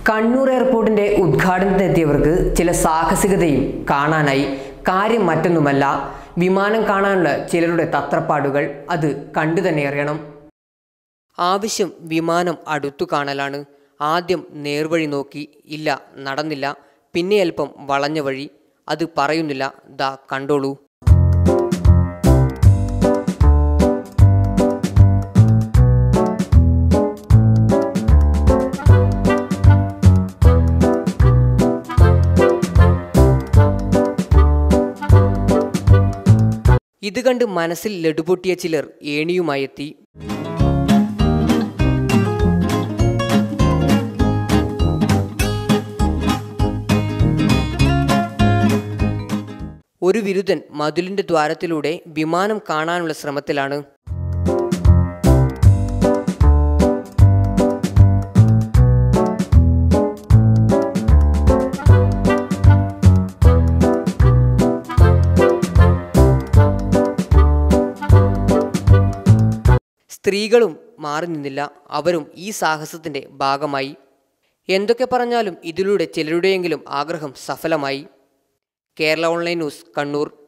കണ്ണൂർ എയർപോർട്ടിന്റെ ഉദ്ഘാടനത്തിനെത്തിയവർക്ക് ചില സാഹസികതയും കാണാനായി കാര്യം മറ്റൊന്നുമല്ല വിമാനം കാണാനുള്ള ചിലരുടെ തത്രപ്പാടുകൾ അത് കണ്ടു തന്നെ അറിയണം ആവശ്യം വിമാനം അടുത്തു കാണലാണ് ആദ്യം നേർവഴി നോക്കി ഇല്ല നടന്നില്ല പിന്നെ അല്പം വളഞ്ഞ വഴി അത് പറയുന്നില്ല ദാ കണ്ടോളൂ ഇത് കണ്ട് മനസ്സിൽ ലഡുപൊട്ടിയ ചിലർ ഏണിയുമായി എത്തി ഒരു വിരുദ്ധൻ മതിലിന്റെ ദ്വാരത്തിലൂടെ വിമാനം കാണാനുള്ള ശ്രമത്തിലാണ് സ്ത്രീകളും മാറി നിന്നില്ല അവരും ഈ സാഹസത്തിന്റെ ഭാഗമായി എന്തൊക്കെ പറഞ്ഞാലും ഇതിലൂടെ ചിലരുടെയെങ്കിലും ആഗ്രഹം സഫലമായി കേരള ഓൺലൈൻ ന്യൂസ് കണ്ണൂർ